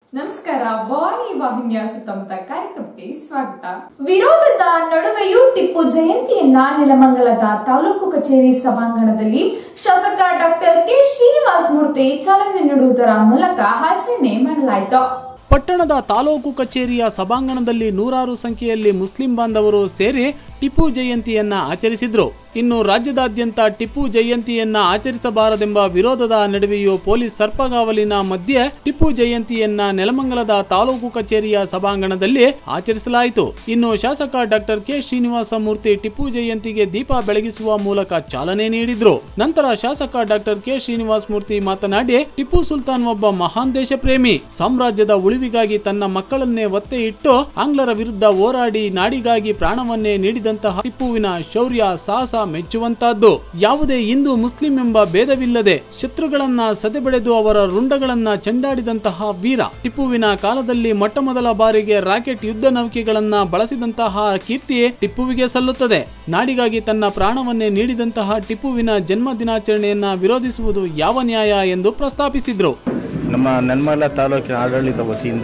ನಮಸ್ಕಾರ ಭವಾನಿ ವಾಹಿನಿಯ ಸುತ್ತಮುತ್ತ ಕಾರ್ಯಕ್ರಮಕ್ಕೆ ಸ್ವಾಗತ ವಿರೋಧದ ನಡುವೆಯೂ ಟಿಪ್ಪು ಜಯಂತಿಯನ್ನ ನೆಲಮಂಗಲದ ತಾಲೂಕು ಕಚೇರಿ ಸಭಾಂಗಣದಲ್ಲಿ ಶಾಸಕ ಡಾಕ್ಟರ್ ಕೆ ಶ್ರೀನಿವಾಸ್ ಮೂರ್ತಿ ಚಾಲನೆ ನೀಡುವುದರ ಮೂಲಕ ಆಚರಣೆ ಮಾಡಲಾಯಿತು ಪಟ್ಟಣದ ತಾಲೂಕು ಕಚೇರಿಯ ಸಭಾಂಗಣದಲ್ಲಿ ನೂರಾರು ಸಂಖ್ಯೆಯಲ್ಲಿ ಮುಸ್ಲಿಂ ಬಾಂಧವರು ಸೇರಿ ಟಿಪ್ಪು ಜಯಂತಿಯನ್ನ ಆಚರಿಸಿದ್ರು ಇನ್ನು ರಾಜ್ಯದಾದ್ಯಂತ ಟಿಪ್ಪು ಜಯಂತಿಯನ್ನ ಆಚರಿಸಬಾರದೆಂಬ ವಿರೋಧದ ನಡುವೆಯೂ ಪೊಲೀಸ್ ಸರ್ಪಗಾವಲಿನ ಮಧ್ಯೆ ಟಿಪ್ಪು ಜಯಂತಿಯನ್ನ ನೆಲಮಂಗಲದ ತಾಲೂಕು ಕಚೇರಿಯ ಸಭಾಂಗಣದಲ್ಲಿ ಆಚರಿಸಲಾಯಿತು ಇನ್ನು ಶಾಸಕ ಡಾಕ್ಟರ್ ಕೆ ಶ್ರೀನಿವಾಸ ಮೂರ್ತಿ ಟಿಪ್ಪು ಜಯಂತಿಗೆ ದೀಪ ಬೆಳಗಿಸುವ ಮೂಲಕ ಚಾಲನೆ ನೀಡಿದ್ರು ನಂತರ ಶಾಸಕ ಡಾಕ್ಟರ್ ಕೆ ಶ್ರೀನಿವಾಸ ಮೂರ್ತಿ ಮಾತನಾಡಿ ಟಿಪ್ಪು ಸುಲ್ತಾನ್ ಒಬ್ಬ ಮಹಾನ್ ದೇಶ ಪ್ರೇಮಿ ಸಾಮ್ರಾಜ್ಯದ ಉಳಿವಿಗಾಗಿ ತನ್ನ ಮಕ್ಕಳನ್ನೇ ಒತ್ತೆ ಇಟ್ಟು ಆಂಗ್ಲರ ವಿರುದ್ಧ ಹೋರಾಡಿ ನಾಡಿಗಾಗಿ ಪ್ರಾಣವನ್ನೇ ನೀಡಿದಂತಹ ಟಿಪ್ಪುವಿನ ಶೌರ್ಯ ಸಾಹಸ ಮೆಚ್ಚುವಂತಹದ್ದು ಯಾವುದೇ ಹಿಂದೂ ಮುಸ್ಲಿಂ ಎಂಬ ಭೇದವಿಲ್ಲದೆ ಶತ್ರುಗಳನ್ನ ಸದೆಬಡೆದು ಅವರ ರುಂಡಗಳನ್ನ ಚೆಂಡಾಡಿದಂತಹ ವೀರ ಟಿಪ್ಪುವಿನ ಕಾಲದಲ್ಲಿ ಮೊಟ್ಟ ಮೊದಲ ಬಾರಿಗೆ ರಾಕೆಟ್ ಯುದ್ಧ ನೌಕೆಗಳನ್ನ ಬಳಸಿದಂತಹ ಕೀರ್ತಿ ಟಿಪ್ಪುವಿಗೆ ಸಲ್ಲುತ್ತದೆ ನಾಡಿಗಾಗಿ ತನ್ನ ಪ್ರಾಣವನ್ನೇ ನೀಡಿದಂತಹ ಟಿಪ್ಪುವಿನ ಜನ್ಮ ದಿನಾಚರಣೆಯನ್ನ ವಿರೋಧಿಸುವುದು ಯಾವ ನ್ಯಾಯ ಎಂದು ಪ್ರಸ್ತಾಪಿಸಿದ್ರು ನಮ್ಮ ನೆನ್ಮಲ ತಾಲೂಕಿನ ಆಡಳಿತ ವತಿಯಿಂದ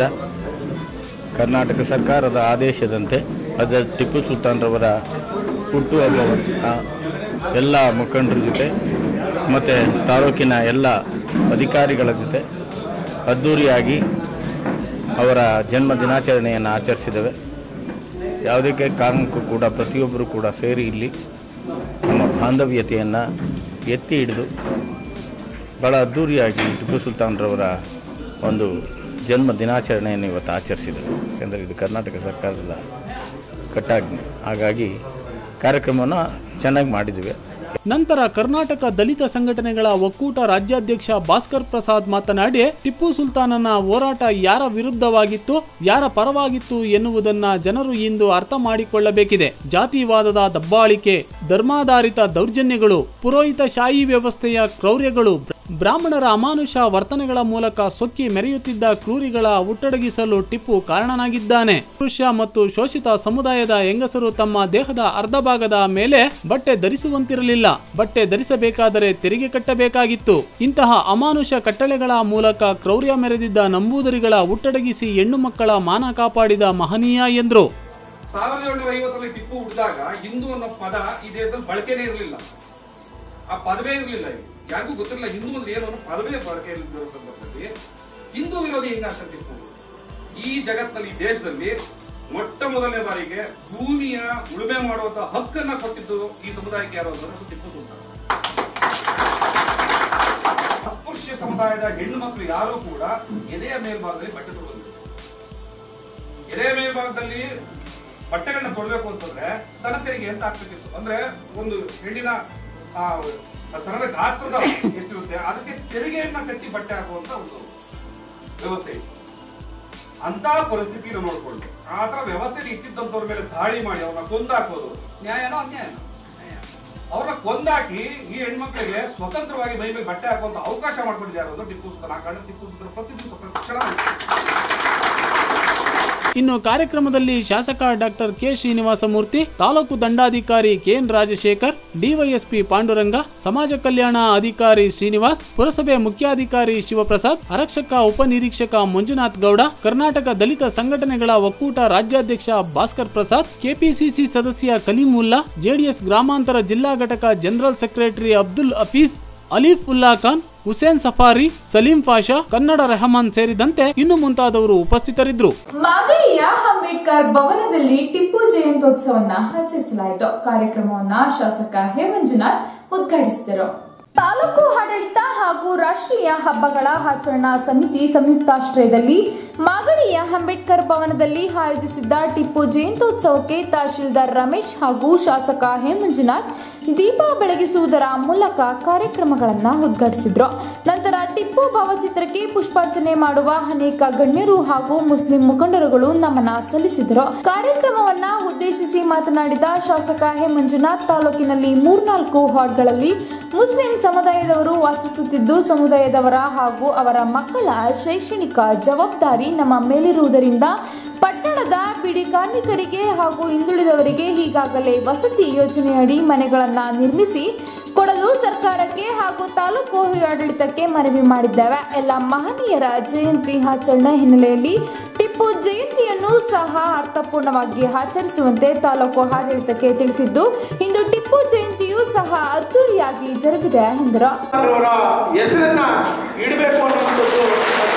ಕರ್ನಾಟಕ ಸರ್ಕಾರದ ಆದೇಶದಂತೆ ಅದ ಟಿಪ್ಪು ಸುಲ್ತಾನ್ರವರ ಹುಟ್ಟುಹಬ್ಬವನ್ನು ಎಲ್ಲ ಮುಖಂಡರ ಜೊತೆ ಮತ್ತು ತಾಲೂಕಿನ ಎಲ್ಲ ಅಧಿಕಾರಿಗಳ ಜೊತೆ ಅದ್ಧೂರಿಯಾಗಿ ಅವರ ಜನ್ಮ ದಿನಾಚರಣೆಯನ್ನು ಆಚರಿಸಿದ್ದೇವೆ ಯಾವುದಕ್ಕೆ ಕಾರಣಕ್ಕೂ ಕೂಡ ಪ್ರತಿಯೊಬ್ಬರು ಕೂಡ ಸೇರಿ ಇಲ್ಲಿ ನಮ್ಮ ಬಾಂಧವ್ಯತೆಯನ್ನು ಎತ್ತಿ ಹಿಡಿದು ಭಾಳ ಅದ್ಧೂರಿಯಾಗಿ ಟಿಪ್ಪು ಸುಲ್ತಾನ್ರವರ ಒಂದು ಜನ್ಮ ದಿನಾಚರಣೆಯನ್ನು ಇವತ್ತು ಆಚರಿಸಿದರು ಯಾಕೆಂದರೆ ಇದು ಕರ್ನಾಟಕ ಸರ್ಕಾರದ ಕಟ್ಟಾಜ್ಞೆ ಹಾಗಾಗಿ ಕಾರ್ಯಕ್ರಮವನ್ನು ಚೆನ್ನಾಗಿ ಮಾಡಿದ್ದೀವಿ ನಂತರ ಕರ್ನಾಟಕ ದಲಿತ ಸಂಘಟನೆಗಳ ಒಕ್ಕೂಟ ರಾಜ್ಯಾಧ್ಯಕ್ಷ ಭಾಸ್ಕರ್ ಪ್ರಸಾದ್ ಮಾತನಾಡಿ ಟಿಪ್ಪು ಸುಲ್ತಾನನ ಹೋರಾಟ ಯಾರ ವಿರುದ್ಧವಾಗಿತ್ತು ಯಾರ ಪರವಾಗಿತ್ತು ಎನ್ನುವುದನ್ನ ಜನರು ಇಂದು ಅರ್ಥ ಮಾಡಿಕೊಳ್ಳಬೇಕಿದೆ ಜಾತಿವಾದದ ದಬ್ಬಾಳಿಕೆ ಧರ್ಮಾಧಾರಿತ ದೌರ್ಜನ್ಯಗಳು ಪುರೋಹಿತ ಶಾಹಿ ವ್ಯವಸ್ಥೆಯ ಕ್ರೌರ್ಯಗಳು ಬ್ರಾಹ್ಮಣರ ಅಮಾನುಷ ವರ್ತನೆಗಳ ಮೂಲಕ ಸೊಕ್ಕಿ ಮೆರೆಯುತ್ತಿದ್ದ ಕ್ರೂರಿಗಳ ಹುಟ್ಟಡಗಿಸಲು ಟಿಪ್ಪು ಕಾರಣನಾಗಿದ್ದಾನೆ ಪುರುಷ ಮತ್ತು ಶೋಷಿತ ಸಮುದಾಯದ ಹೆಂಗಸರು ತಮ್ಮ ದೇಹದ ಅರ್ಧ ಭಾಗದ ಮೇಲೆ ಬಟ್ಟೆ ಧರಿಸುವಂತಿರಲಿಲ್ಲ ಬಟ್ಟೆ ಧರಿಸಬೇಕಾದರೆ ತೆರಿಗೆ ಕಟ್ಟಬೇಕಾಗಿತ್ತು ಇಂತಹ ಅಮಾನುಷ ಕಟ್ಟಳೆಗಳ ಮೂಲಕ ಕ್ರೌರ್ಯ ಮೆರೆದಿದ್ದ ನಂಬೂದರಿಗಳ ಹುಟ್ಟಡಗಿಸಿ ಹೆಣ್ಣು ಮಕ್ಕಳ ಮಾನ ಕಾಪಾಡಿದ ಮಹನೀಯ ಎಂದ್ರು ಸಾವಿರದ ಏಳ್ನೂರ ಐವತ್ತರಲ್ಲಿ ಟಿಪ್ಪು ಹುಟ್ಟಿದಾಗ ಹಿಂದೂ ಅನ್ನೋ ಪದ ಈ ದೇಶದಲ್ಲಿ ಬಳಕೆನೇ ಇರಲಿಲ್ಲ ಆ ಪದವೇ ಇರಲಿಲ್ಲ ಇಲ್ಲಿ ಯಾರಿಗೂ ಗೊತ್ತಿರಲಿಲ್ಲ ಹಿಂದೂ ಅಂದ್ರೆ ಏನು ಅನ್ನೋ ಪದವೇ ಬಳಕೆ ಇಲ್ಲದಿರೋ ಸಂದರ್ಭದಲ್ಲಿ ಹಿಂದೂ ವಿರೋಧಿ ಹೆಂಗಾಗ್ತದೆ ಟಿಪ್ಪು ಈ ಜಗತ್ತಿನಲ್ಲಿ ಈ ದೇಶದಲ್ಲಿ ಮೊಟ್ಟ ಮೊದಲನೇ ಬಾರಿಗೆ ಭೂಮಿಯ ಉಳುಮೆ ಮಾಡುವಂತ ಹಕ್ಕನ್ನ ಕೊಟ್ಟಿದ್ದು ಈ ಸಮುದಾಯಕ್ಕೆ ಯಾರು ಅಂದ್ರೆ ಅದು ಟಿಪ್ಪು ಸುಲ್ತಾನ್ ಅಸ್ಪೃಶ್ಯ ಸಮುದಾಯದ ಹೆಣ್ಣು ಮಕ್ಕಳು ಯಾರು ಕೂಡ ಎದೆಯ ಮೇಲ್ಭಾಗದಲ್ಲಿ ಬಟ್ಟೆ ತೊಡೋದಿಲ್ಲ ಎದೆಯ ಮೇಲ್ಭಾಗದಲ್ಲಿ ಬಟ್ಟೆಗಳನ್ನ ತೊಡಬೇಕು ಅಂತಂದ್ರೆ ಸ್ತನ ತೆರಿಗೆ ಅಂತ ಆಗ್ಬೇಕಿತ್ತು ಅಂದ್ರೆ ಒಂದು ಹೆಣ್ಣಿನ ಆ ಸ್ತನದ ಗಾತ್ರದ ಎಷ್ಟಿರುತ್ತೆ ಅದಕ್ಕೆ ತೆರಿಗೆಯನ್ನ ಕಟ್ಟಿ ಬಟ್ಟೆ ಹಾಕುವಂತ ಒಂದು ವ್ಯವಸ್ಥೆ ಇತ್ತು ಅಂತ ಪರಿಸ್ಥಿತಿಯನ್ನು ನೋಡ್ಕೊಂಡು ಆ ತರ ವ್ಯವಸ್ಥೆ ಇಟ್ಟಿದ್ದಂತವ್ರ ಮೇಲೆ ದಾಳಿ ಮಾಡಿ ಅವ್ರನ್ನ ಕೊಂದಾಕೋದು ನ್ಯಾಯನೋ ಅನ್ಯಾಯನೋ ಅವ್ರನ್ನ ಕೊಂದಾಕಿ ಈ ಹೆಣ್ಮಕ್ಳಿಗೆ ಸ್ವತಂತ್ರವಾಗಿ ಮೈ ಮೇಲೆ ಬಟ್ಟೆ ಹಾಕುವಂತ ಅವಕಾಶ ಮಾಡ್ಕೊಂಡಿದ್ದಾರೆ ಅದು ಟಿಪ್ಪು ಸುಲ್ತಾನ್ ಆ ಕಾರಣ ಟಿಪ್ಪು ಸುಲ್ತಾನ್ ಪ್ರತಿ ದಿವಸ ಪ್ರತಿ ಕ್ಷಣ ಇನ್ನು ಕಾರ್ಯಕ್ರಮದಲ್ಲಿ ಶಾಸಕ ಡಾಕ್ಟರ್ ಕೆ ಶ್ರೀನಿವಾಸ ಮೂರ್ತಿ ತಾಲೂಕು ದಂಡಾಧಿಕಾರಿ ಕೆಎನ್ ರಾಜಶೇಖರ್ ಡಿವೈಎಸ್ಪಿ ಪಾಂಡುರಂಗ ಸಮಾಜ ಕಲ್ಯಾಣ ಅಧಿಕಾರಿ ಶ್ರೀನಿವಾಸ್ ಪುರಸಭೆ ಮುಖ್ಯಾಧಿಕಾರಿ ಶಿವಪ್ರಸಾದ್ ಆರಕ್ಷಕ ಉಪನಿರೀಕ್ಷಕ ಮಂಜುನಾಥ್ ಗೌಡ ಕರ್ನಾಟಕ ದಲಿತ ಸಂಘಟನೆಗಳ ಒಕ್ಕೂಟ ರಾಜ್ಯಾಧ್ಯಕ್ಷ ಭಾಸ್ಕರ್ ಪ್ರಸಾದ್ ಕೆಪಿಸಿಸಿ ಸದಸ್ಯ ಕಲೀಮುಲ್ಲಾ ಜೆಡಿಎಸ್ ಗ್ರಾಮಾಂತರ ಜಿಲ್ಲಾ ಘಟಕ ಜನರಲ್ ಸೆಕ್ರೆಟರಿ ಅಬ್ದುಲ್ ಹಫೀಸ್ ಅಲೀಫ್ ಉಲ್ಲಾ ಖಾನ್ ಹುಸೇನ್ ಸಫಾರಿ ಸಲೀಂ ಪಾಷಾ ಕನ್ನಡ ರೆಹಮಾನ್ ಸೇರಿದಂತೆ ಇನ್ನು ಮುಂತಾದವರು ಉಪಸ್ಥಿತರಿದ್ದರು ಮಾಗಡಿಯ ಅಂಬೇಡ್ಕರ್ ಭವನದಲ್ಲಿ ಟಿಪ್ಪು ಜಯಂತ್ಯೋತ್ಸವನ್ನ ಆಚರಿಸಲಾಯಿತು ಕಾರ್ಯಕ್ರಮವನ್ನ ಶಾಸಕ ಹೇ ಮಂಜುನಾಥ್ ಉದ್ಘಾಟಿಸಿದರು ತಾಲೂಕು ಆಡಳಿತ ಹಾಗೂ ರಾಷ್ಟ್ರೀಯ ಹಬ್ಬಗಳ ಆಚರಣಾ ಸಮಿತಿ ಸಂಯುಕ್ತಾಶ್ರಯದಲ್ಲಿ ಮಾಗಡಿಯ ಅಂಬೇಡ್ಕರ್ ಭವನದಲ್ಲಿ ಆಯೋಜಿಸಿದ್ದ ಟಿಪ್ಪು ಜಯಂತ್ಯೋತ್ಸವಕ್ಕೆ ತಹಶೀಲ್ದಾರ್ ರಮೇಶ್ ಹಾಗೂ ಶಾಸಕ ಹೇ ಮಂಜುನಾಥ್ ದೀಪ ಬೆಳಗಿಸುವುದರ ಮೂಲಕ ಕಾರ್ಯಕ್ರಮಗಳನ್ನು ಉದ್ಘಾಟಿಸಿದ್ರು ನಂತರ ಟಿಪ್ಪು ಭಾವಚಿತ್ರಕ್ಕೆ ಪುಷ್ಪಾರ್ಚನೆ ಮಾಡುವ ಅನೇಕ ಗಣ್ಯರು ಹಾಗೂ ಮುಸ್ಲಿಂ ಮುಖಂಡರುಗಳು ನಮನ ಸಲ್ಲಿಸಿದರು ಕಾರ್ಯಕ್ರಮವನ್ನ ಉದ್ದೇಶಿಸಿ ಮಾತನಾಡಿದ ಶಾಸಕ ಹೆ ಮಂಜುನಾಥ್ ತಾಲೂಕಿನಲ್ಲಿ ಮೂರ್ನಾಲ್ಕು ವಾರ್ಡ್ಗಳಲ್ಲಿ ಮುಸ್ಲಿಂ ಸಮುದಾಯದವರು ವಾಸಿಸುತ್ತಿದ್ದು ಸಮುದಾಯದವರ ಹಾಗೂ ಅವರ ಮಕ್ಕಳ ಶೈಕ್ಷಣಿಕ ಜವಾಬ್ದಾರಿ ನಮ್ಮ ಮೇಲಿರುವುದರಿಂದ ಪಟ್ಟಣದ ಬಿಡಿ ಕಾರ್ಮಿಕರಿಗೆ ಹಾಗೂ ಹಿಂದುಳಿದವರಿಗೆ ಈಗಾಗಲೇ ವಸತಿ ಯೋಜನೆಯಡಿ ಮನೆಗಳನ್ನು ನಿರ್ಮಿಸಿ ಕೊಡಲು ಸರ್ಕಾರಕ್ಕೆ ಹಾಗೂ ತಾಲೂಕು ಆಡಳಿತಕ್ಕೆ ಮನವಿ ಮಾಡಿದ್ದೇವೆ ಎಲ್ಲ ಮಹನೀಯರ ಜಯಂತಿ ಆಚರಣೆ ಹಿನ್ನೆಲೆಯಲ್ಲಿ ಟಿಪ್ಪು ಜಯಂತಿಯನ್ನು ಸಹ ಅರ್ಥಪೂರ್ಣವಾಗಿ ಆಚರಿಸುವಂತೆ ತಾಲೂಕು ಆಡಳಿತಕ್ಕೆ ತಿಳಿಸಿದ್ದು ಇಂದು ಟಿಪ್ಪು ಜಯಂತಿಯೂ ಸಹ ಅದ್ದೂರಿಯಾಗಿ ಜರುಗಿದೆ ಎಂದರು ಅವರ ಹೆಸರನ್ನ ಇಡಬೇಕು ಅನ್ನುವಂಥದ್ದು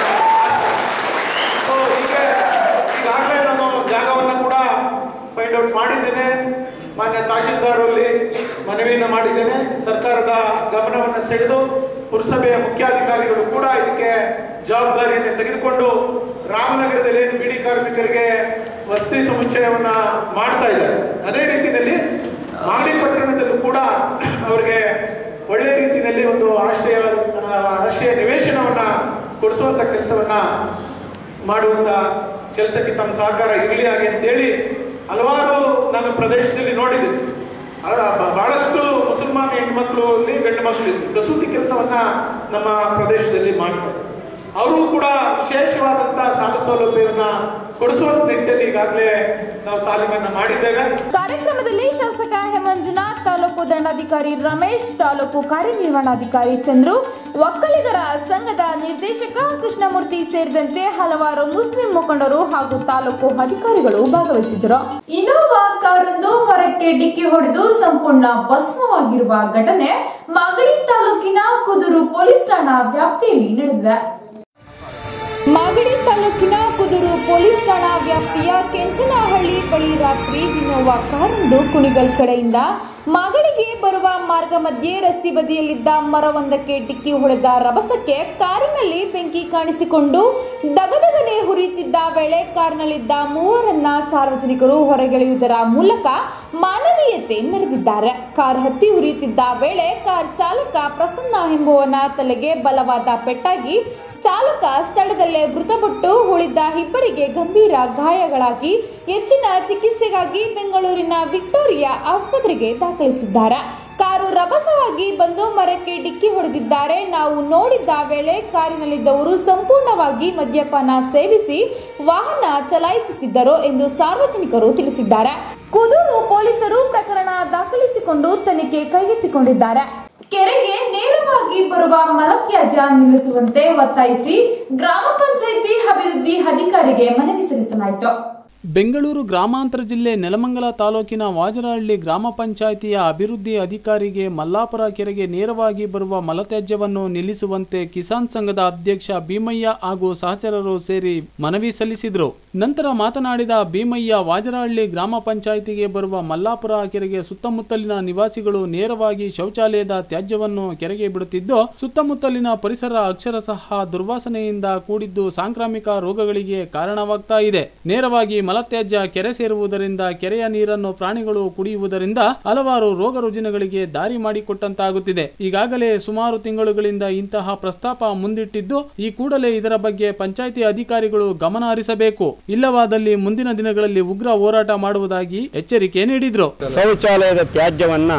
ಸೊ ಹೀಗೆ ಈಗಾಗಲೇ ನಾನು ಜಾಗವನ್ನು ಕೂಡ ಫೈಂಡ್ ಔಟ್ ಮಾಡಿದ್ದೇನೆ ಮಾನ್ಯ ತಹಶೀಲ್ದಾರಲ್ಲಿ ಮನವಿಯನ್ನು ಮಾಡಿದ್ದೇನೆ ಸರ್ಕಾರದ ಗಮನವನ್ನು ಸೆಳೆದು ಪುರಸಭೆಯ ಮುಖ್ಯಾಧಿಕಾರಿಗಳು ಕೂಡ ಇದಕ್ಕೆ ಜವಾಬ್ದಾರಿಯನ್ನು ತೆಗೆದುಕೊಂಡು ರಾಮನಗರದಲ್ಲಿ ಏನು ಬೀಡಿ ಕಾರ್ಮಿಕರಿಗೆ ವಸತಿ ಸಮುಚ್ಚಯವನ್ನ ಮಾಡ್ತಾ ಇದ್ದಾರೆ ಅದೇ ರೀತಿಯಲ್ಲಿ ಮಾಗಡಿ ಪಟ್ಟಣದಲ್ಲೂ ಕೂಡ ಅವರಿಗೆ ಒಳ್ಳೆ ರೀತಿಯಲ್ಲಿ ಒಂದು ಆಶ್ರಯ ಆ, ಆಶ್ರಯ ನಿವೇಶನವನ್ನ ಕೊಡಿಸುವಂತ ಕೆಲಸವನ್ನ ಮಾಡುವಂತ ಕೆಲಸಕ್ಕೆ ತಮ್ಮ ಸಹಕಾರ ಇರಲಿ ಹಾಗೆ ಅಂತೇಳಿ ಹಲವಾರು ನನ್ನ ಪ್ರದೇಶದಲ್ಲಿ ನೋಡಿದ್ದೀನಿ ಅಲ್ಲ, ಬ- ಬಹಳಷ್ಟು ಮುಸಲ್ಮಾನ್ ಹೆಣ್ಮಕ್ಳು ಅಲ್ಲಿ ಗಂಡು ಮಕ್ಕಳು ಪ್ರಸೂತಿ ಕೆಲಸವನ್ನ ನಮ್ಮ ಪ್ರದೇಶದಲ್ಲಿ ಮಾಡ್ತಾರೆ ಅವರು ಕೂಡ ವಿಶೇಷವಾದಂತಹ ಸಾಲ ಸೌಲಭ್ಯವನ್ನ ಕೊಡಿಸುವಂತ ನಿಟ್ಟಿನಲ್ಲಿ ಈಗಾಗಲೇ ನಾವು ತಾಲೀಮನ್ನ ಮಾಡಿದ್ದೇವೆ ಕಾರ್ಯಕ್ರಮದಲ್ಲಿ ಶಾಸಕ ಹೇಮಂಜುನಾಥ್ ತಾಲೂಕು ದಂಡಾಧಿಕಾರಿ ರಮೇಶ್ ತಾಲೂಕು ಕಾರ್ಯನಿರ್ವಹಣಾಧಿಕಾರಿ ಚಂದ್ರು ಒಕ್ಕಲಿಗರ ಸಂಘದ ನಿರ್ದೇಶಕ ಕೃಷ್ಣಮೂರ್ತಿ ಸೇರಿದಂತೆ ಹಲವಾರು ಮುಸ್ಲಿಂ ಮುಖಂಡರು ಹಾಗೂ ತಾಲೂಕು ಅಧಿಕಾರಿಗಳು ಭಾಗವಹಿಸಿದ್ದರು ಇನೋವಾ ಕಾರೊಂದು ಮರಕ್ಕೆ ಡಿಕ್ಕಿ ಹೊಡೆದು ಸಂಪೂರ್ಣ ಭಸ್ಮವಾಗಿರುವ ಘಟನೆ ಮಾಗಡಿ ತಾಲೂಕಿನ ಕುದೂರು ಪೊಲೀಸ್ ಠಾಣಾ ವ್ಯಾಪ್ತಿಯಲ್ಲಿ ನಡೆದಿದೆ ಮಾಗಡಿ ತಾಲೂಕಿನ ಕುದೂರು ಪೊಲೀಸ್ ಠಾಣಾ ವ್ಯಾಪ್ತಿಯ ಕೆಂಚನಹಳ್ಳಿ ಬಳಿ ರಾತ್ರಿ ಇನೋವಾ ಕಾರೊಂದು ಕುಣಿಗಲ್ ಕಡೆಯಿಂದ ಮಾಗಡಿಗೆ ಬರುವ ಮಾರ್ಗ ಮಧ್ಯೆ ರಸ್ತೆ ಬದಿಯಲ್ಲಿದ್ದ ಮರವೊಂದಕ್ಕೆ ಡಿಕ್ಕಿ ಹೊಡೆದ ರಭಸಕ್ಕೆ ಕಾರಿನಲ್ಲಿ ಬೆಂಕಿ ಕಾಣಿಸಿಕೊಂಡು ದಗದಗನೆ ಹುರಿಯುತ್ತಿದ್ದ ವೇಳೆ ಕಾರಿನಲ್ಲಿದ್ದ ಮೂವರನ್ನ ಸಾರ್ವಜನಿಕರು ಹೊರಗೆಳೆಯುವುದರ ಮೂಲಕ ಮಾನವೀಯತೆ ಮೆರೆದಿದ್ದಾರೆ ಕಾರ್ ಹತ್ತಿ ಉರಿಯುತ್ತಿದ್ದ ವೇಳೆ ಕಾರ್ ಚಾಲಕ ಪ್ರಸನ್ನ ಎಂಬುವನ ತಲೆಗೆ ಬಲವಾದ ಪೆಟ್ಟಾಗಿ ಚಾಲಕ ಸ್ಥಳದಲ್ಲೇ ಮೃತಪಟ್ಟು ಉಳಿದ ಇಬ್ಬರಿಗೆ ಗಂಭೀರ ಗಾಯಗಳಾಗಿ ಹೆಚ್ಚಿನ ಚಿಕಿತ್ಸೆಗಾಗಿ ಬೆಂಗಳೂರಿನ ವಿಕ್ಟೋರಿಯಾ ಆಸ್ಪತ್ರೆಗೆ ದಾಖಲಿಸಿದ್ದಾರೆ ಕಾರು ರಭಸವಾಗಿ ಬಂದು ಮರಕ್ಕೆ ಡಿಕ್ಕಿ ಹೊಡೆದಿದ್ದಾರೆ ನಾವು ನೋಡಿದ್ದ ವೇಳೆ ಕಾರಿನಲ್ಲಿದ್ದವರು ಸಂಪೂರ್ಣವಾಗಿ ಮದ್ಯಪಾನ ಸೇವಿಸಿ ವಾಹನ ಚಲಾಯಿಸುತ್ತಿದ್ದರು ಎಂದು ಸಾರ್ವಜನಿಕರು ತಿಳಿಸಿದ್ದಾರೆ ಕುದೂರು ಪೊಲೀಸರು ಪ್ರಕರಣ ದಾಖಲಿಸಿಕೊಂಡು ತನಿಖೆ ಕೈಗೆತ್ತಿಕೊಂಡಿದ್ದಾರೆ ಕೆರೆಗೆ ನೇರವಾಗಿ ಬರುವ ಮಲತ್ಯಾಜ್ಯ ನಿಲ್ಲಿಸುವಂತೆ ಒತ್ತಾಯಿಸಿ ಗ್ರಾಮ ಪಂಚಾಯಿತಿ ಅಭಿವೃದ್ಧಿ ಅಧಿಕಾರಿಗೆ ಮನವಿ ಸಲ್ಲಿಸಲಾಯಿತು ಬೆಂಗಳೂರು ಗ್ರಾಮಾಂತರ ಜಿಲ್ಲೆ ನೆಲಮಂಗಲ ತಾಲೂಕಿನ ವಾಜರಹಳ್ಳಿ ಗ್ರಾಮ ಪಂಚಾಯಿತಿಯ ಅಭಿವೃದ್ಧಿ ಅಧಿಕಾರಿಗೆ ಮಲ್ಲಾಪುರ ಕೆರೆಗೆ ನೇರವಾಗಿ ಬರುವ ಮಲತ್ಯಾಜ್ಯವನ್ನು ನಿಲ್ಲಿಸುವಂತೆ ಕಿಸಾನ್ ಸಂಘದ ಅಧ್ಯಕ್ಷ ಭೀಮಯ್ಯ ಹಾಗೂ ಸಹಚರರು ಸೇರಿ ಮನವಿ ಸಲ್ಲಿಸಿದರು ನಂತರ ಮಾತನಾಡಿದ ಭೀಮಯ್ಯ ವಾಜರಹಳ್ಳಿ ಗ್ರಾಮ ಪಂಚಾಯಿತಿಗೆ ಬರುವ ಮಲ್ಲಾಪುರ ಕೆರೆಗೆ ಸುತ್ತಮುತ್ತಲಿನ ನಿವಾಸಿಗಳು ನೇರವಾಗಿ ಶೌಚಾಲಯದ ತ್ಯಾಜ್ಯವನ್ನು ಕೆರೆಗೆ ಬಿಡುತ್ತಿದ್ದು ಸುತ್ತಮುತ್ತಲಿನ ಪರಿಸರ ಅಕ್ಷರಶಃ ದುರ್ವಾಸನೆಯಿಂದ ಕೂಡಿದ್ದು ಸಾಂಕ್ರಾಮಿಕ ರೋಗಗಳಿಗೆ ಕಾರಣವಾಗ್ತಾ ಇದೆ ನೇರವಾಗಿ ಮಲತ್ಯಾಜ್ಯ ಕೆರೆ ಸೇರುವುದರಿಂದ ಕೆರೆಯ ನೀರನ್ನು ಪ್ರಾಣಿಗಳು ಕುಡಿಯುವುದರಿಂದ ಹಲವಾರು ರೋಗ ರುಜಿನಗಳಿಗೆ ದಾರಿ ಮಾಡಿಕೊಟ್ಟಂತಾಗುತ್ತಿದೆ ಈಗಾಗಲೇ ಸುಮಾರು ತಿಂಗಳುಗಳಿಂದ ಇಂತಹ ಪ್ರಸ್ತಾಪ ಮುಂದಿಟ್ಟಿದ್ದು ಈ ಕೂಡಲೇ ಇದರ ಬಗ್ಗೆ ಪಂಚಾಯಿತಿ ಅಧಿಕಾರಿಗಳು ಗಮನ ಹರಿಸಬೇಕು ಇಲ್ಲವಾದಲ್ಲಿ ಮುಂದಿನ ದಿನಗಳಲ್ಲಿ ಉಗ್ರ ಹೋರಾಟ ಮಾಡುವುದಾಗಿ ಎಚ್ಚರಿಕೆ ನೀಡಿದ್ರು ಶೌಚಾಲಯದ ತ್ಯಾಜ್ಯವನ್ನ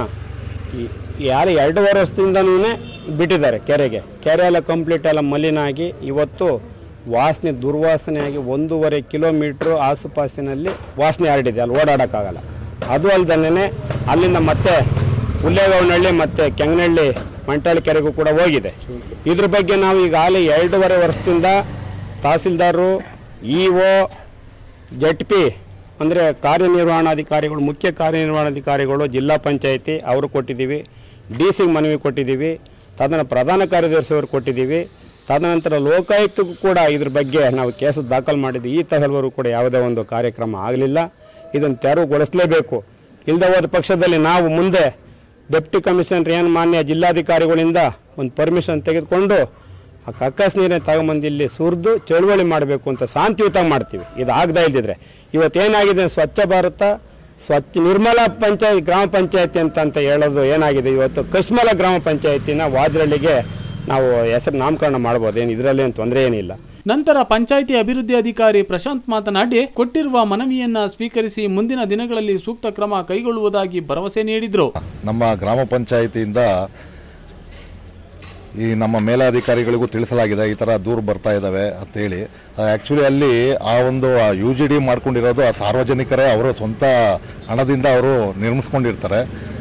ಈ- ಯಾರು ಎರಡೂವರೆ ವರ್ಷದಿಂದನೂ ಬಿಟ್ಟಿದ್ದಾರೆ ಕೆರೆಗೆ ಕೆರೆ ಎಲ್ಲ ಕಂಪ್ಲೀಟ್ ಎಲ್ಲ ಮಲಿನ ಆಗಿ ಇವತ್ತು ವಾಸನೆ ದುರ್ವಾಸನೆಯಾಗಿ ಒಂದೂವರೆ ಕಿಲೋಮೀಟ್ರ್ ಆಸುಪಾಸಿನಲ್ಲಿ ವಾಸನೆ ಹರಡಿದೆ ಅಲ್ಲಿ ಓಡಾಡೋಕ್ಕಾಗಲ್ಲ ಅದು ಅಲ್ದನೇ ಅಲ್ಲಿಂದ ಮತ್ತೆ ಹುಲ್ಲೇಗೌನಹಳ್ಳಿ ಮತ್ತು ಕೆಂಗನಹಳ್ಳಿ ಮಂಟಾಳಿ ಕೆರೆಗೂ ಕೂಡ ಹೋಗಿದೆ ಇದ್ರ ಬಗ್ಗೆ ನಾವು ಈಗಾಗಲೇ ಎರಡೂವರೆ ವರ್ಷದಿಂದ ತಹಸೀಲ್ದಾರರು ಇ ಒ ಜೆಡ್ ಪಿ ಅಂದರೆ ಕಾರ್ಯನಿರ್ವಹಣಾಧಿಕಾರಿಗಳು ಮುಖ್ಯ ಕಾರ್ಯನಿರ್ವಹಣಾಧಿಕಾರಿಗಳು ಜಿಲ್ಲಾ ಪಂಚಾಯಿತಿ ಅವರು ಕೊಟ್ಟಿದ್ದೀವಿ ಡಿ ಸಿಗೆ ಮನವಿ ಕೊಟ್ಟಿದ್ದೀವಿ ತದನ ಪ್ರಧಾನ ಕಾರ್ಯದರ್ಶಿಯವರು ಕೊಟ್ಟಿದ್ದೀವಿ ತದನಂತರ ಲೋಕಾಯುಕ್ತಕ್ಕೂ ಕೂಡ ಇದ್ರ ಬಗ್ಗೆ ನಾವು ಕೇಸು ದಾಖಲು ಮಾಡಿದ್ವಿ ಈ ತಹಲ್ವರು ಕೂಡ ಯಾವುದೇ ಒಂದು ಕಾರ್ಯಕ್ರಮ ಆಗಲಿಲ್ಲ ಇದನ್ನು ತೆರವುಗೊಳಿಸಲೇಬೇಕು ಇಲ್ಲದೆ ಹೋದ ಪಕ್ಷದಲ್ಲಿ ನಾವು ಮುಂದೆ ಡೆಪ್ಟಿ ಕಮಿಷನರ್ ಏನು ಮಾನ್ಯ ಜಿಲ್ಲಾಧಿಕಾರಿಗಳಿಂದ ಒಂದು ಪರ್ಮಿಷನ್ ತೆಗೆದುಕೊಂಡು ಆ ಕಕ್ಕಸ್ ನೀರನ್ನ ತಗೊಂಬಂದು ಇಲ್ಲಿ ಸುರಿದು ಚಳುವಳಿ ಮಾಡಬೇಕು ಅಂತ ಶಾಂತಿಯುತ ಮಾಡ್ತೀವಿ ಇದು ಆಗದೇ ಇಲ್ದಿದ್ರೆ ಇವತ್ತೇನಾಗಿದೆ ಸ್ವಚ್ಛ ಭಾರತ ಸ್ವಚ್ಛ ನಿರ್ಮಲ ಪಂಚಾಯತ್ ಗ್ರಾಮ ಪಂಚಾಯತಿ ಅಂತ ಅಂತ ಹೇಳೋದು ಏನಾಗಿದೆ ಇವತ್ತು ಕಶ್ಮಲ ಗ್ರಾಮ ಪಂಚಾಯತಿನ ವಾಜರಳ್ಳಿಗೆ ನಾವು ಹೆಸರು ನಾಮಕರಣ ಮಾಡ್ಬೋದು ಏನು ಇದರಲ್ಲಿ ಏನು ತೊಂದರೆ ಏನಿಲ್ಲ ನಂತರ ಪಂಚಾಯಿತಿ ಅಭಿವೃದ್ಧಿ ಅಧಿಕಾರಿ ಪ್ರಶಾಂತ್ ಮಾತನಾಡಿ ಕೊಟ್ಟಿರುವ ಮನವಿಯನ್ನ ಸ್ವೀಕರಿಸಿ ಮುಂದಿನ ದಿನಗಳಲ್ಲಿ ಸೂಕ್ತ ಕ್ರಮ ಕೈಗೊಳ್ಳುವುದಾಗಿ ಭರವಸೆ ನೀಡಿದ್ರು ನಮ್ಮ ಗ್ರಾಮ ಪಂಚಾಯಿತಿಯಿಂದ ಈ ನಮ್ಮ ಮೇಲಾಧಿಕಾರಿಗಳಿಗೂ ತಿಳಿಸಲಾಗಿದೆ ಈ ಥರ ದೂರು ಬರ್ತಾ ಇದ್ದಾವೆ ಅಂತೇಳಿ ಆ್ಯಕ್ಚುಲಿ ಅಲ್ಲಿ ಆ ಒಂದು ಯು ಜಿ ಡಿ ಮಾಡ್ಕೊಂಡಿರೋದು ಆ ಸಾರ್ವಜನಿಕರೇ ಅವರ ಸ್ವಂತ ಹಣದಿಂದ ಅವರು ನಿರ್ಮಿಸ್ಕೊಂಡಿರ್ತಾರೆ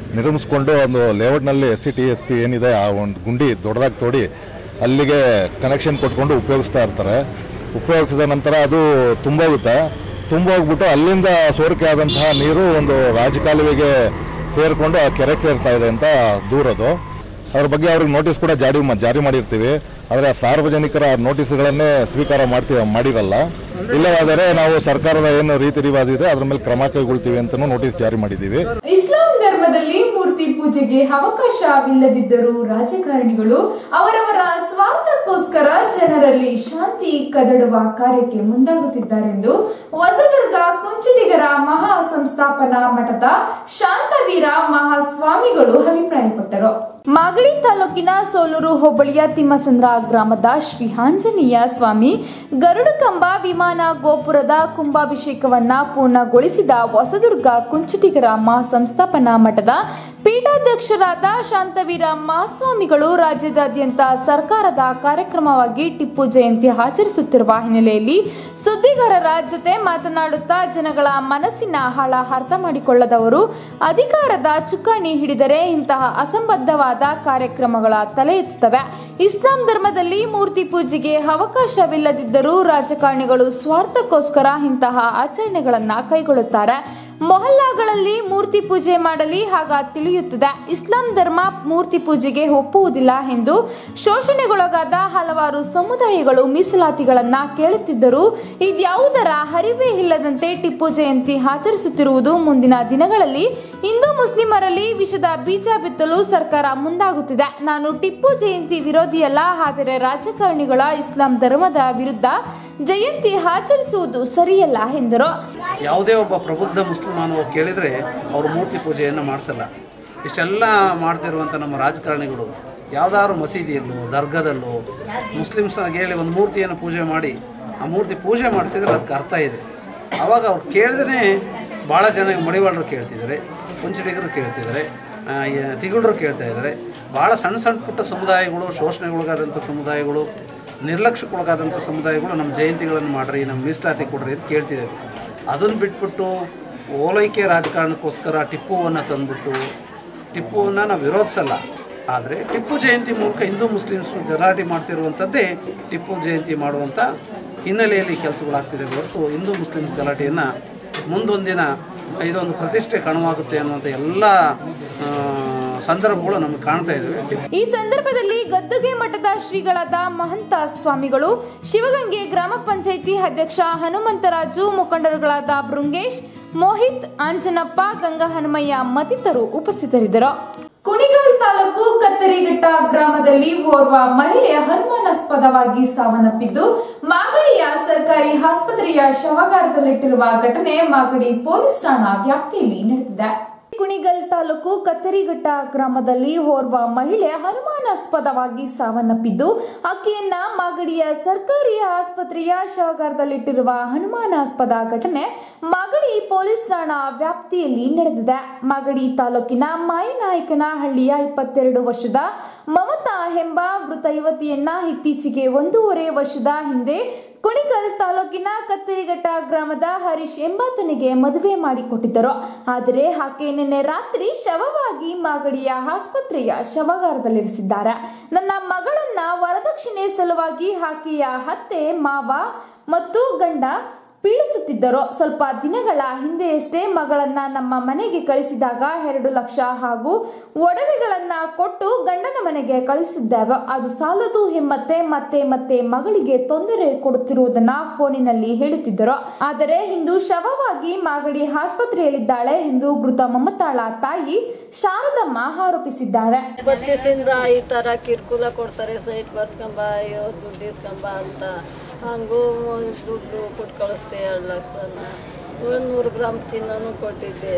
ನಿರ್ಮಿಸ್ಕೊಂಡು ಒಂದು ಲೇಔಟ್ನಲ್ಲಿ S C T S P ಏನಿದೆ ಆ ಒಂದು ಗುಂಡಿ ದೊಡ್ಡದಾಗಿ ತೋಡಿ ಅಲ್ಲಿಗೆ ಕನೆಕ್ಷನ್ ಕೊಟ್ಕೊಂಡು ಉಪಯೋಗಿಸ್ತಾ ಇರ್ತಾರೆ ಉಪಯೋಗಿಸಿದ ನಂತರ ಅದು ತುಂಬೋಗುತ್ತೆ ತುಂಬೋಗ್ಬಿಟ್ಟು ಅಲ್ಲಿಂದ ಸೋರಿಕೆ ಆದಂತಹ ನೀರು ಒಂದು ರಾಜಕಾಲುವೆಗೆ ಸೇರಿಕೊಂಡು ಆ ಕೆರೆಗೆ ಸೇರ್ತಾ ಇದೆ ಅಂತ ದೂರದು ಅದ್ರ ಬಗ್ಗೆ ಅವ್ರಿಗೆ ನೋಟಿಸ್ ಕೂಡ ಜಾರಿ ಮಾ- ಜಾರಿ ಮಾಡಿರ್ತೀವಿ ಆದರೆ ಆ ಸಾರ್ವಜನಿಕರ ನೋಟಿಸ್ಗಳನ್ನೇ ಸ್ವೀಕಾರ ಮಾಡ್ತೀವಿ ಮಾಡಿರಲ್ಲ ಇಲ್ಲವಾದರೆ ನಾವು ಸರ್ಕಾರದ ಏನು ರೀತಿ ರಿವಾಜ್ ಇದೆ ಅದ್ರ ಮೇಲೆ ಕ್ರಮ ಕೈಗೊಳ್ತೀವಿ ಅಂತಲೂ ನೋಟಿಸ್ ಜಾರಿ ಮಾಡಿದ್ದೀವಿ ಇಸ್ಲಾಂ ಧರ್ಮದಲ್ಲಿ ಮೂರ್ತಿ ಪೂಜೆಗೆ ಅವಕಾಶವಿಲ್ಲದಿದ್ದರೂ ರಾಜಕಾರಣಿಗಳು ಅವರವರ ಸ್ವಾರ್ಥಕ್ಕೋಸ್ಕರ ಜನರಲ್ಲಿ ಶಾಂತಿ ಕದಡುವ ಕಾರ್ಯಕ್ಕೆ ಮುಂದಾಗುತ್ತಿದ್ದಾರೆಂದು ಹೊಸದುರ್ಗ ಕುಂಚಿಟಿಗರ ಮಹಾ ಸಂಸ್ಥಾಪನಾ ಮಠದ ಶಾಂತವೀರ ಮಹಾಸ್ವಾಮಿಗಳು ಅಭಿಪ್ರಾಯಪಟ್ಟರು ಮಾಗಡಿ ತಾಲೂಕಿನ ಸೋಲೂರು ಹೋಬಳಿಯ ತಿಮ್ಮಸಂದ್ರ ಗ್ರಾಮದ ಶ್ರೀ ಆಂಜನೇಯ ಸ್ವಾಮಿ ಗರುಡಕಂಬ ವಿಮಾನ ಗೋಪುರದ ಕುಂಭಾಭಿಷೇಕವನ್ನ ಪೂರ್ಣಗೊಳಿಸಿದ ಹೊಸದುರ್ಗ ಕುಂಚಿಟಿಗರ ಮಹಾಸಂಸ್ಥಾಪನಾ ಮಠದ ಪೀಠಾಧ್ಯಕ್ಷರಾದ ಶಾಂತವೀರ ಮಹಾಸ್ವಾಮಿಗಳು ರಾಜ್ಯದಾದ್ಯಂತ ಸರ್ಕಾರದ ಕಾರ್ಯಕ್ರಮವಾಗಿ ಟಿಪ್ಪು ಜಯಂತಿ ಆಚರಿಸುತ್ತಿರುವ ಹಿನ್ನೆಲೆಯಲ್ಲಿ ಸುದ್ದಿಗಾರರ ಜೊತೆ ಮಾತನಾಡುತ್ತಾ ಜನಗಳ ಮನಸ್ಸಿನ ಹಾಳ ಅರ್ಥ ಮಾಡಿಕೊಳ್ಳದವರು ಅಧಿಕಾರದ ಚುಕ್ಕಾಣಿ ಹಿಡಿದರೆ ಇಂತಹ ಅಸಂಬದ್ಧವಾದ ಕಾರ್ಯಕ್ರಮಗಳ ತಲೆ ಎತ್ತುತ್ತವೆ ಇಸ್ಲಾಂ ಧರ್ಮದಲ್ಲಿ ಮೂರ್ತಿ ಪೂಜೆಗೆ ಅವಕಾಶವಿಲ್ಲದಿದ್ದರೂ ರಾಜಕಾರಣಿಗಳು ಸ್ವಾರ್ಥಕ್ಕೋಸ್ಕರ ಇಂತಹ ಆಚರಣೆಗಳನ್ನ ಕೈಗೊಳ್ಳುತ್ತಾರೆ ಮೊಹಲ್ಲಾಗಳಲ್ಲಿ ಮೂರ್ತಿ ಪೂಜೆ ಮಾಡಲಿ ಆಗ ತಿಳಿಯುತ್ತದೆ ಇಸ್ಲಾಂ ಧರ್ಮ ಮೂರ್ತಿ ಪೂಜೆಗೆ ಒಪ್ಪುವುದಿಲ್ಲ ಎಂದು ಶೋಷಣೆಗೊಳಗಾದ ಹಲವಾರು ಸಮುದಾಯಗಳು ಮೀಸಲಾತಿಗಳನ್ನ ಕೇಳುತ್ತಿದ್ದರೂ ಇದ್ಯಾವುದರ ಅರಿವೇ ಇಲ್ಲದಂತೆ ಟಿಪ್ಪು ಜಯಂತಿ ಆಚರಿಸುತ್ತಿರುವುದು ಮುಂದಿನ ದಿನಗಳಲ್ಲಿ ಹಿಂದೂ ಮುಸ್ಲಿಮರಲ್ಲಿ ವಿಷದ ಬೀಜ ಬಿತ್ತಲು ಸರ್ಕಾರ ಮುಂದಾಗುತ್ತಿದೆ ನಾನು ಟಿಪ್ಪು ಜಯಂತಿ ವಿರೋಧಿಯಲ್ಲ ಆದರೆ ರಾಜಕಾರಣಿಗಳ ಇಸ್ಲಾಂ ಧರ್ಮದ ವಿರುದ್ಧ ಜಯಂತಿ ಆಚರಿಸುವುದು ಸರಿಯಲ್ಲ ಎಂದರು ಯಾವುದೇ ಒಬ್ಬ ಪ್ರಬುದ್ಧ ಮುಸ್ಲಿಮಾನು ಕೇಳಿದರೆ ಅವರು ಮೂರ್ತಿ ಪೂಜೆಯನ್ನು ಮಾಡಿಸಲ್ಲ ಇಷ್ಟೆಲ್ಲ ಮಾಡ್ತಿರುವಂಥ ನಮ್ಮ ರಾಜಕಾರಣಿಗಳು ಯಾವುದಾದ್ರು ಮಸೀದಿಯಲ್ಲೋ ದರ್ಗಾದಲ್ಲೋ ಮುಸ್ಲಿಮ್ಸ್ಗೆ ಹೇಳಿ ಒಂದು ಮೂರ್ತಿಯನ್ನು ಪೂಜೆ ಮಾಡಿ ಆ ಮೂರ್ತಿ ಪೂಜೆ ಮಾಡಿಸಿದ್ರೆ ಅದಕ್ಕೆ ಅರ್ಥ ಇದೆ ಆವಾಗ ಅವ್ರು ಕೇಳಿದ್ರೆ ಭಾಳ ಜನ ಮಡಿವಾಳರು ಕೇಳ್ತಿದ್ದಾರೆ ಕುಂಚಿಡಿಗರು ಕೇಳ್ತಿದ್ದಾರೆ ಆ, ಯ- ತಿಗಳರು ಕೇಳ್ತಾ ಇದ್ದಾರೆ ಭಾಳ ಸಣ್ಣ ಸಣ್ಣ ಪುಟ್ಟ ಸಮುದಾಯಗಳು ಶೋಷಣೆಗೊಳಗಾದಂಥ ಸಮುದಾಯಗಳು ನಿರ್ಲಕ್ಷ್ಯಕ್ಕೊಳಗಾದಂಥ ಸಮುದಾಯಗಳು ನಮ್ಮ ಜಯಂತಿಗಳನ್ನು ಮಾಡ್ರಿ ನಮ್ಮ ಮೀಸಲಾತಿ ಕೊಡ್ರಿ ಅಂತ ಕೇಳ್ತಿದ್ದೇವೆ ಅದನ್ನು ಬಿಟ್ಬಿಟ್ಟು ಓಲೈಕೆ ರಾಜಕಾರಣಕ್ಕೋಸ್ಕರ ಟಿಪ್ಪುವನ್ನು ತಂದುಬಿಟ್ಟು ಟಿಪ್ಪುವನ್ನು ನಾವು ವಿರೋಧಿಸಲ್ಲ ಆದರೆ ಟಿಪ್ಪು ಜಯಂತಿ ಮೂಲಕ ಹಿಂದೂ ಮುಸ್ಲಿಮ್ಸ್ ಗಲಾಟೆ ಮಾಡ್ತಿರುವಂಥದ್ದೇ ಟಿಪ್ಪು ಜಯಂತಿ ಮಾಡುವಂಥ ಹಿನ್ನೆಲೆಯಲ್ಲಿ ಕೆಲಸಗಳಾಗ್ತಿದೆ ಹೊರತು ಹಿಂದೂ ಮುಸ್ಲಿಮ್ಸ್ ಗಲಾಟೆಯನ್ನು ಮುಂದೊಂದಿನ ಇದೊಂದು ಪ್ರತಿಷ್ಠೆ ಕಣವಾಗುತ್ತೆ ಅನ್ನುವಂಥ ಎಲ್ಲ ಆ, ಸಂದರ್ಭಗಳು ನಮಗೆ ಕಾಣ್ತಾ ಇದ್ದಾವೆ ಈ ಸಂದರ್ಭದಲ್ಲಿ ಗದ್ದುಗೆ ಮಠದ ಶ್ರೀಗಳಾದ ಮಹಂತ ಸ್ವಾಮಿಗಳು ಶಿವಗಂಗೆ ಗ್ರಾಮ ಪಂಚಾಯಿತಿ ಅಧ್ಯಕ್ಷ ಹನುಮಂತರಾಜು ಮುಖಂಡರುಗಳಾದ ಭೃಂಗೇಶ್ ಮೋಹಿತ್ ಆಂಜನಪ್ಪ ಗಂಗಾ ಹನುಮಯ್ಯ ಮತ್ತಿತರರು ಉಪಸ್ಥಿತರಿದ್ದರು ಕುಣಿಗಲ್ ತಾಲೂಕು ಕತ್ತರಿಘಟ್ಟ ಗ್ರಾಮದಲ್ಲಿ ಓರ್ವ ಮಹಿಳೆ ಅನುಮಾನಾಸ್ಪದವಾಗಿ ಸಾವನ್ನಪ್ಪಿದ್ದು ಮಾಗಡಿಯ ಸರ್ಕಾರಿ ಆಸ್ಪತ್ರೆಯ ಶವಗಾರದಲ್ಲಿಟ್ಟಿರುವ ಘಟನೆ ಮಾಗಡಿ ಪೊಲೀಸ್ ಠಾಣಾ ವ್ಯಾಪ್ತಿಯಲ್ಲಿ ನಡೆದಿದೆ ಕುಣಿಗಲ್ ತಾಲೂಕು ಕತ್ತರಿಘಟ್ಟ ಗ್ರಾಮದಲ್ಲಿ ಓರ್ವ ಮಹಿಳೆ ಅನುಮಾನಾಸ್ಪದವಾಗಿ ಸಾವನ್ನಪ್ಪಿದ್ದು ಆಕೆಯನ್ನ ಮಾಗಡಿಯ ಸರ್ಕಾರಿ ಆಸ್ಪತ್ರೆಯ ಶವಗಾರದಲ್ಲಿಟ್ಟಿರುವ ಅನುಮಾನಾಸ್ಪದ ಘಟನೆ ಮಾಗಡಿ ಪೊಲೀಸ್ ಠಾಣಾ ವ್ಯಾಪ್ತಿಯಲ್ಲಿ ನಡೆದಿದೆ ಮಾಗಡಿ ತಾಲೂಕಿನ ಮಾಯನಾಯಕನಹಳ್ಳಿಯ ಇಪ್ಪತ್ತೆರಡು ವರ್ಷದ ಮಮತಾ ಎಂಬ ಮೃತ ಯುವತಿಯನ್ನ ಇತ್ತೀಚೆಗೆ ಒಂದೂವರೆ ವರ್ಷದ ಹಿಂದೆ ಕುಣಿಗಲ್ ತಾಲೂಕಿನ ಕತ್ತರಿಘಟ್ಟ ಗ್ರಾಮದ ಹರೀಶ್ ಎಂಬಾತನಿಗೆ ಮದುವೆ ಮಾಡಿಕೊಟ್ಟಿದ್ದರು ಆದರೆ ಆಕೆ ನಿನ್ನೆ ರಾತ್ರಿ ಶವವಾಗಿ ಮಾಗಡಿಯ ಆಸ್ಪತ್ರೆಯ ಶವಗಾರದಲ್ಲಿರಿಸಿದ್ದಾರೆ ನನ್ನ ಮಗಳನ್ನ ವರದಕ್ಷಿಣೆ ಸಲುವಾಗಿ ಆಕೆಯ ಅತ್ತೆ ಮಾವ ಮತ್ತು ಗಂಡ ಪೀಡಿಸುತ್ತಿದ್ದರು ಸ್ವಲ್ಪ ದಿನಗಳ ಹಿಂದೆಯಷ್ಟೇ ಮಗಳನ್ನ ನಮ್ಮ ಮನೆಗೆ ಕಳಿಸಿದಾಗ ಎರಡು ಲಕ್ಷ ಹಾಗೂ ಒಡವೆಗಳನ್ನ ಕೊಟ್ಟು ಗಂಡನ ಮನೆಗೆ ಕಳಿಸಿದ್ದೇವೆ ಅದು ಸಾಲದು ಎಂಬತ್ತೆ ಮತ್ತೆ ಮತ್ತೆ ಮಗಳಿಗೆ ತೊಂದರೆ ಕೊಡುತ್ತಿರುವುದನ್ನ ಫೋನಿನಲ್ಲಿ ಹೇಳುತ್ತಿದ್ದರು ಆದರೆ ಇಂದು ಶವವಾಗಿ ಮಾಗಡಿ ಆಸ್ಪತ್ರೆಯಲ್ಲಿದ್ದಾಳೆ ಎಂದು ಮೃತ ಮಮತಾಳ ತಾಯಿ ಶಾರದಮ್ಮ ಆರೋಪಿಸಿದ್ದಾರೆ ಬತ್ತಿಸಿಂದ ಈ ಥರ ಕಿರುಕುಳ ಕೊಡ್ತಾರೆ ಸೈಟ್ ಬರ್ಸ್ಕೊಂಬ ಅಯ್ಯೋ ದುಡ್ಡು ಇಸ್ಕೊಂಬ ಅಂತ ಹಂಗೂ ಒಂದ್ ದುಡ್ಡು ಕೊಟ್ಟು ಕಳಿಸ್ದೆ ಎರಡು ಲಕ್ಷನ ಒಂದು ನೂರು ಗ್ರಾಮ್ ಚಿನ್ನನೂ ಕೊಟ್ಟಿದ್ದೆ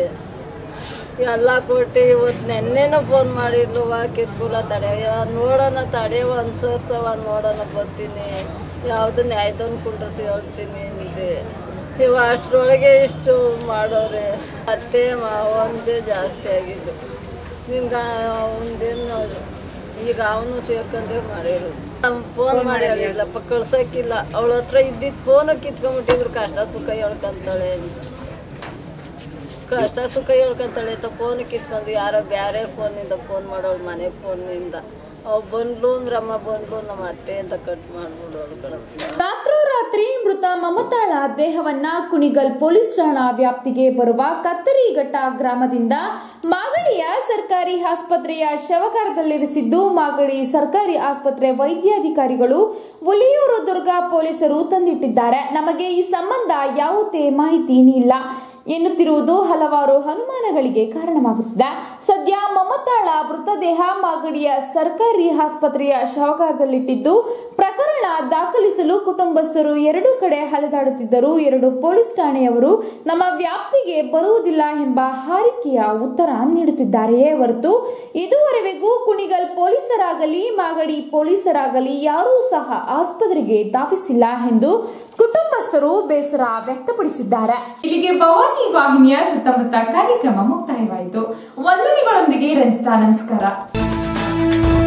ಎಲ್ಲ ಕೊಟ್ಟು ಇವತ್ತು ನೆನ್ನೆನೂ ಫೋನ್ ಮಾಡಿರ್ಲುವ ಕಿರುಕುಳ ತಡೆಯ ನೋಡೋಣ ತಡೆಯವ ಅನ್ಸರ್ಸವ ನೋಡೋಣ ಬರ್ತೀನಿ ಯಾವುದು ನ್ಯಾಯದವ್ನು ಕುಂಡ್ರಿಸಿ ಹೇಳ್ತೀನಿ ಅಂದೆ ಇವ ಅಷ್ಟರೊಳಗೆ ಇಷ್ಟು ಮಾಡೋರೆ ಅತ್ತೆ ಮಾವ ಒಂದೇ ಜಾಸ್ತಿ ಆಗಿದ್ದು ನಿನ್ಗೆ ಒಂದೇನು ಈಗ ಅವನು ಸೇರ್ಕೊಂಡೇ ಮಾಡಿರೋದು ನಮ್ಮ ಫೋನ್ ಮಾಡಿ ಹೇಳಿಲ್ಲಪ್ಪ ಕಳ್ಸೋಕ್ಕಿಲ್ಲ ಅವಳ ಹತ್ರ ಇದ್ದಿದ್ದು ಫೋನು ಕಿತ್ಕೊಂಡ್ಬಿಟ್ಟಿದ್ರು ಕಷ್ಟ ಸುಖ ಹೇಳ್ಕೊಂತಾಳೆ ಅಂತ ಕಷ್ಟ ಸುಖ ಹೇಳ್ಕೊಂತಾಳೆ ಅಂತ ಫೋನ್ ಕಿತ್ಕೊಂಡು ಯಾರೋ ಬೇರೆ ಫೋನಿಂದ ಫೋನ್ ಮಾಡೋಳು ಮನೆ ಫೋನಿಂದ ಅವ್ ಬಂದ್ಲು ಅಂದ್ರಮ್ಮ ಬಂದ್ಲು ನಮ್ಮ ಅತ್ತೆ ಅಂತ ಕಟ್ ಮಾಡ್ಬಿಡೋಳು ಕಣಪ್ಪ ರಾತ್ರೋರಾತ್ರಿ ಮೃತ ಮಮತಾಳ ದೇಹವನ್ನ ಕುಣಿಗಲ್ ಪೊಲೀಸ್ ಠಾಣಾ ವ್ಯಾಪ್ತಿಗೆ ಬರುವ ಕತ್ತರಿಘಟ್ಟ ಗ್ರಾಮದಿಂದ ಮಾಗಡಿಯ ಸರ್ಕಾರಿ ಆಸ್ಪತ್ರೆಯ ಶವಗಾರದಲ್ಲಿರಿಸಿದ್ದು ಮಾಗಡಿ ಸರ್ಕಾರಿ ಆಸ್ಪತ್ರೆ ವೈದ್ಯಾಧಿಕಾರಿಗಳು ಹುಲಿಯೂರು ದುರ್ಗಾ ಪೊಲೀಸರು ತಂದಿಟ್ಟಿದ್ದಾರೆ ನಮಗೆ ಈ ಸಂಬಂಧ ಯಾವುದೇ ಮಾಹಿತಿ ಇಲ್ಲ ಎನ್ನುತ್ತಿರುವುದು ಹಲವಾರು ಅನುಮಾನಗಳಿಗೆ ಕಾರಣವಾಗುತ್ತಿದೆ ಸದ್ಯ ಮಮತಾಳ ಮೃತದೇಹ ಮಾಗಡಿಯ ಸರ್ಕಾರಿ ಆಸ್ಪತ್ರೆಯ ಶವಗಾರದಲ್ಲಿಟ್ಟಿದ್ದು ಪ್ರಕರಣ ದಾಖಲಿಸಲು ಕುಟುಂಬಸ್ಥರು ಎರಡೂ ಕಡೆ ಅಲೆದಾಡುತ್ತಿದ್ದರು ಎರಡು ಪೊಲೀಸ್ ಠಾಣೆಯವರು ನಮ್ಮ ವ್ಯಾಪ್ತಿಗೆ ಬರುವುದಿಲ್ಲ ಎಂಬ ಹಾರಿಕೆಯ ಉತ್ತರ ನೀಡುತ್ತಿದ್ದಾರೆಯೇ ಹೊರತು ಇದುವರೆಗೂ ಕುಣಿಗಲ್ ಪೊಲೀಸರಾಗಲಿ ಮಾಗಡಿ ಪೊಲೀಸರಾಗಲಿ ಯಾರೂ ಸಹ ಆಸ್ಪತ್ರೆಗೆ ಧಾವಿಸಿಲ್ಲ ಎಂದು ಕುಟುಂಬಸ್ಥರು ಬೇಸರ ವ್ಯಕ್ತಪಡಿಸಿದ್ದಾರೆ ಇಲ್ಲಿಗೆ ಭವಾನಿ ವಾಹಿನಿಯ ಸುತ್ತಮುತ್ತ ಕಾರ್ಯಕ್ರಮ ಮುಕ್ತಾಯವಾಯಿತು ವಂದನೆಗಳೊಂದಿಗೆ ರಂಜಿತಾ ನಮಸ್ಕಾರ